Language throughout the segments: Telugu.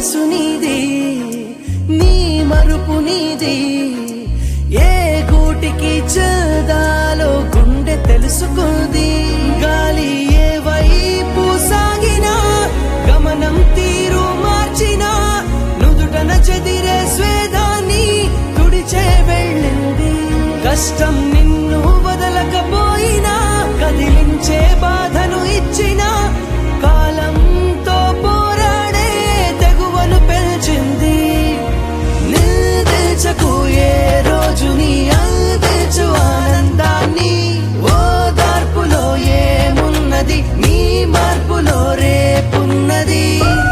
మనసు నీది నీ మరుపు నీది ఏ గూటికి చదాలో గుండె తెలుసుకుంది గాలి ఏ వైపు సాగినా గమనం తీరు మార్చినా నుదుటన చెదిరే స్వేదాన్ని తుడిచే వెళ్ళింది కష్టం నిన్ను వదలకపోయినా కదిలించే బాధను ఇచ్చినా కాలంతో పోరాడే తెగువను పెంచింది నిల్దించకు ఏ రోజు నీ అందించు ఆనందాన్ని ఓ దార్పులో ఏమున్నది నీ మార్పులో రేపున్నది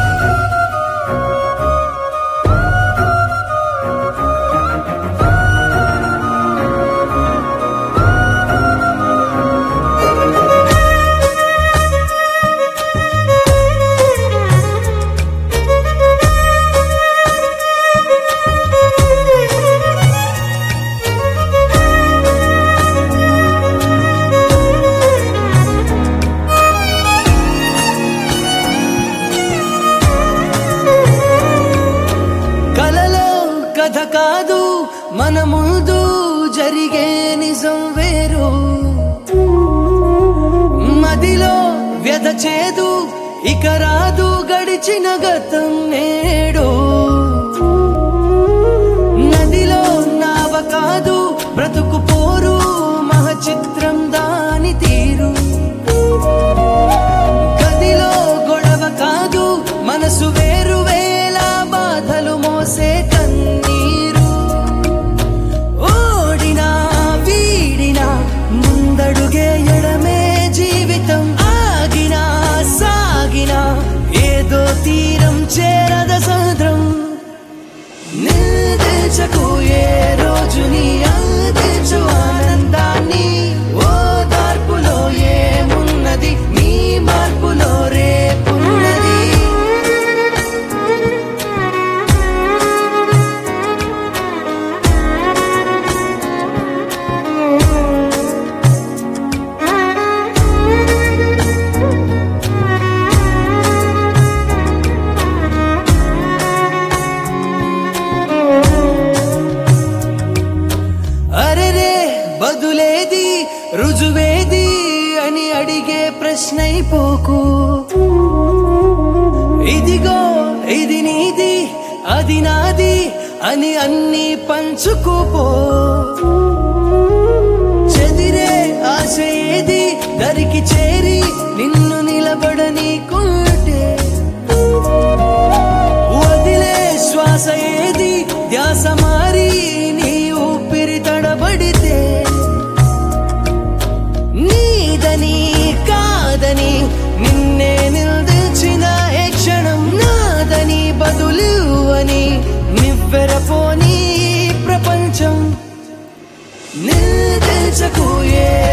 కలలో కథ కాదు మన ముందు జరిగే నిజం వేరు మదిలో వ్యధ చేదు ఇక రాదు గడిచిన గతం నేడు నదిలో నావ కాదు బ్రతుకు పోరు మహచిత్రం దాని తీరు గదిలో గొడవ కాదు మనసు వేరు వేల బాధలు మోసే కన్నీరు ఓడినా వీడినా ముందడుగే ఎడమే జీవితం ఆగినా సాగినా ఏదో తీరం చేరద సముద్రం నిల్దించకు ఏ రోజు నీ అందించు ఆనందాన్ని ఓ దార్పులో ఏమున్నది నీ మార్పులో రేపున్నది అరెరే బదులేది రుజువేది అని అడిగే ప్రశ్నైపోకు ఇదిగో ఇది నీది అది నాది అని అన్ని పంచుకుపో చెదిరే ఆశ ఏది దరికి చేరి నిన్ను నిలబడనీకుంటే వదిలే శ్వాస ఏది ధ్యాస మారి నీ ఊపిరి తడబడితే నీదని కాదని నిన్నే నిల్దించిన ఏ క్షణం నాదని బదులు అని నివ్వెరపోని ప్రపంచం నిల్దించకు ఏ